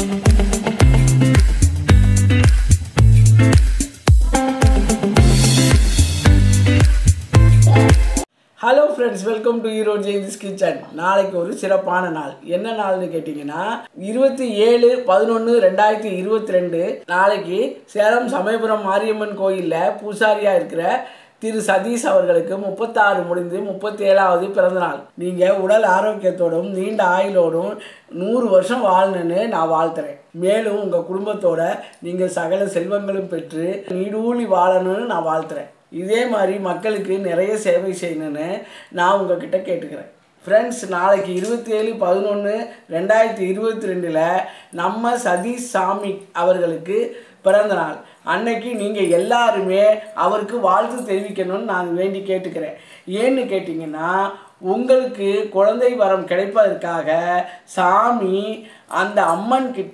hello friends welcome to ஈரோ ஜெயின்ஸ் kitchen நாளைக்கு ஒரு சிறப்பான நாள் என்ன நாள்னு கேட்டிங்கன்னா இருபத்தி ஏழு பதினொன்று ரெண்டாயிரத்தி இருபத்தி ரெண்டு நாளைக்கு சேலம் சமயபுரம் மாரியம்மன் கோயிலில் பூசாரியாக இருக்கிற திரு சதீஷ் அவர்களுக்கு முப்பத்தாறு முடிந்து முப்பத்தி ஏழாவது பிறந்தநாள் நீங்கள் உடல் ஆரோக்கியத்தோடும் நீண்ட ஆயுளோடும் நூறு வருஷம் வாழணுன்னு நான் வாழ்த்துறேன் மேலும் உங்கள் குடும்பத்தோட நீங்கள் சகல செல்வங்களும் பெற்று நீடூழி வாழணும்னு நான் வாழ்த்துறேன் இதே மாதிரி மக்களுக்கு நிறைய சேவை செய்யணும்னு நான் உங்ககிட்ட கேட்டுக்கிறேன் ஃப்ரெண்ட்ஸ் நாளைக்கு இருபத்தி ஏழு பதினொன்று ரெண்டாயிரத்தி இருபத்தி ரெண்டில் நம்ம சதீஷ் சாமி அவர்களுக்கு பிறந்த நாள் அன்னைக்கு நீங்கள் எல்லாருமே அவருக்கு வாழ்த்து தெரிவிக்கணும்னு நான் வேண்டி கேட்டுக்கிறேன் ஏன்னு கேட்டிங்கன்னா உங்களுக்கு குழந்தை வரம் கிடைப்பதற்காக சாமி அந்த அம்மன் கிட்ட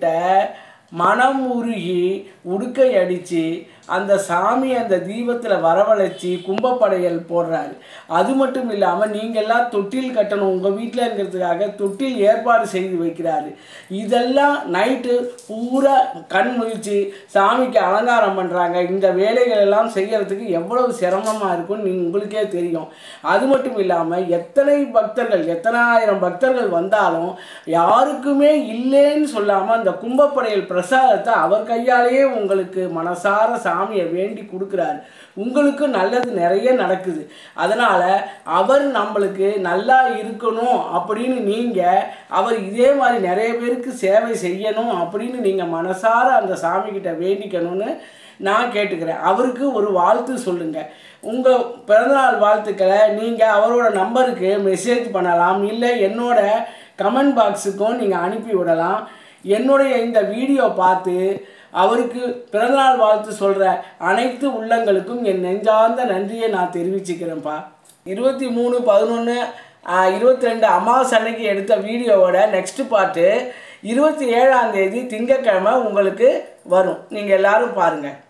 மனம் உருகி உடுக்கை அடித்து அந்த சாமி அந்த தீபத்தில் வரவழைச்சி கும்பப்படையல் போடுறாரு அது மட்டும் இல்லாமல் நீங்கள்லாம் தொட்டில் கட்டணும் உங்கள் வீட்டில் இருக்கிறதுக்காக தொட்டில் ஏற்பாடு செய்து வைக்கிறாரு இதெல்லாம் நைட்டு பூரா கண் முழிச்சு சாமிக்கு அலங்காரம் பண்ணுறாங்க இந்த வேலைகள் எல்லாம் செய்யறதுக்கு எவ்வளவு சிரமமாக இருக்கும்னு நீ உங்களுக்கே தெரியும் அது மட்டும் இல்லாமல் எத்தனை பக்தர்கள் எத்தனாயிரம் பக்தர்கள் வந்தாலும் யாருக்குமே இல்லைன்னு சொல்லாமல் அந்த கும்பப்படையல் பிரசாதத்தை அவர் கையாலேயே உங்களுக்கு மனசார சாமியை வேண்டி கொடுக்குறாரு உங்களுக்கு நல்லது நிறைய நடக்குது அதனால் அவர் நம்மளுக்கு நல்லா இருக்கணும் அப்படின்னு நீங்கள் அவர் இதே மாதிரி நிறைய பேருக்கு சேவை செய்யணும் அப்படின்னு நீங்கள் மனசார அந்த சாமிக்கிட்ட வேண்டிக்கணும்னு நான் கேட்டுக்கிறேன் அவருக்கு ஒரு வாழ்த்து சொல்லுங்கள் உங்கள் பிறந்தநாள் வாழ்த்துக்களை நீங்கள் அவரோட நம்பருக்கு மெசேஜ் பண்ணலாம் இல்லை என்னோட கமெண்ட் பாக்ஸுக்கும் நீங்கள் அனுப்பி விடலாம் என்னுடைய இந்த வீடியோ பார்த்து அவருக்கு பிறந்தநாள் வாழ்த்து சொல்கிற அனைத்து உள்ளங்களுக்கும் என் நெஞ்சார்ந்த நன்றியை நான் தெரிவிச்சுக்கிறேன்ப்பா இருபத்தி மூணு பதினொன்று இருபத்தி ரெண்டு அமாவாசை அன்னைக்கு எடுத்த வீடியோவோட நெக்ஸ்ட் பார்ட்டு இருபத்தி ஏழாம் தேதி திங்கட்கிழமை உங்களுக்கு வரும் நீங்கள் எல்லாரும் பாருங்கள்